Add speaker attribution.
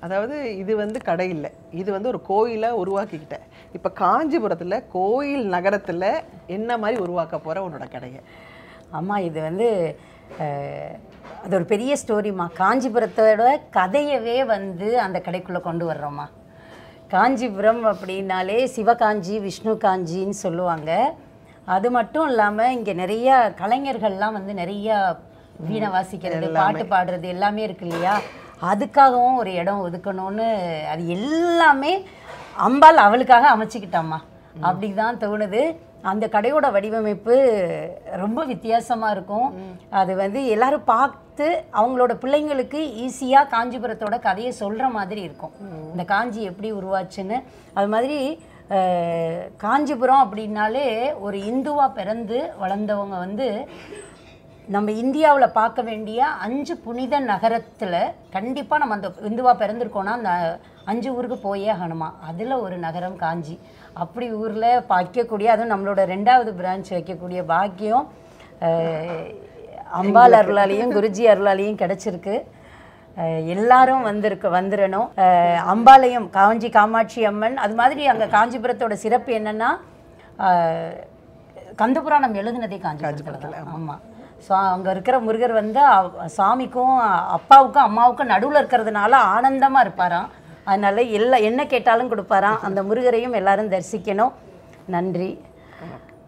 Speaker 1: அதாவது இது வந்து கடை இல்லை இது வந்து ஒரு கோயிலை உருவாக்கிக்கிட்டேன் இப்போ காஞ்சிபுரத்தில் கோயில் நகரத்தில் என்ன மாதிரி உருவாக்க போகிற உன்னோட கடையை
Speaker 2: அம்மா இது வந்து அஹ், அது ஒரு பெரிய ஸ்டோரிம்மா காஞ்சிபுரத்தோட கதையவே வந்து அந்த கடைக்குள்ளே கொண்டு வர்றோம்மா காஞ்சிபுரம் அப்படின்னாலே சிவகாஞ்சி விஷ்ணு காஞ்சின்னு சொல்லுவாங்க அது மட்டும் இல்லாமல் இங்கே நிறைய கலைஞர்கள்லாம் வந்து நிறைய வீணை வாசிக்கிறது பாட்டு பாடுறது எல்லாமே இருக்கு இல்லையா அதுக்காகவும் ஒரு இடம் ஒதுக்கணும்னு அது எல்லாமே அம்பாள் அவளுக்காக அமைச்சுக்கிட்டாம்மா அப்படி தான் தோணுது அந்த கடையோட வடிவமைப்பு ரொம்ப வித்தியாசமாக இருக்கும் அது வந்து எல்லாரும் பார்த்து அவங்களோட பிள்ளைங்களுக்கு ஈஸியாக காஞ்சிபுரத்தோட கதையை சொல்கிற மாதிரி இருக்கும் இந்த காஞ்சி எப்படி உருவாச்சுன்னு அது மாதிரி அஹ், காஞ்சிபுரம் அப்படின்னாலே ஒரு இந்துவாக பிறந்து வளர்ந்தவங்க வந்து நம்ம இந்தியாவில் பார்க்க வேண்டிய அஞ்சு புனித நகரத்தில் கண்டிப்பாக நம்ம அந்த இந்துவாக பிறந்திருக்கோம்னா அந்த அஞ்சு ஊருக்கு போயே ஆகணுமா அதில் ஒரு நகரம் காஞ்சி அப்படி ஊரில் வைக்கக்கூடிய அதுவும் நம்மளோட ரெண்டாவது பிரான்ச் வைக்கக்கூடிய பாக்கியம் அஹ், அம்பாள் அருளாலையும் குருஜி அருளாலையும் கிடச்சிருக்கு அஹ், எல்லாரும் வந்திருக்கு வந்துடணும் அஹ், அம்பாளையம் காஞ்சி காமாட்சி அம்மன் அது மாதிரி அங்கே காஞ்சிபுரத்தோட சிறப்பு என்னென்னா கந்தபுராணம் எழுதுனதே காஞ்சிபுரத்தில் தான் ஆமாம் ஸோ அங்கே இருக்கிற முருகர் வந்து அவ- சாமிக்கும் அப்பாவுக்கும் அம்மாவுக்கும் நடுவில் இருக்கிறதுனால ஆனந்தமாக இருப்பாராம் அதனால எல்லா என்ன கேட்டாலும் கொடுப்பாராம் அந்த முருகரையும் எல்லாரும் தரிசிக்கணும் நன்றி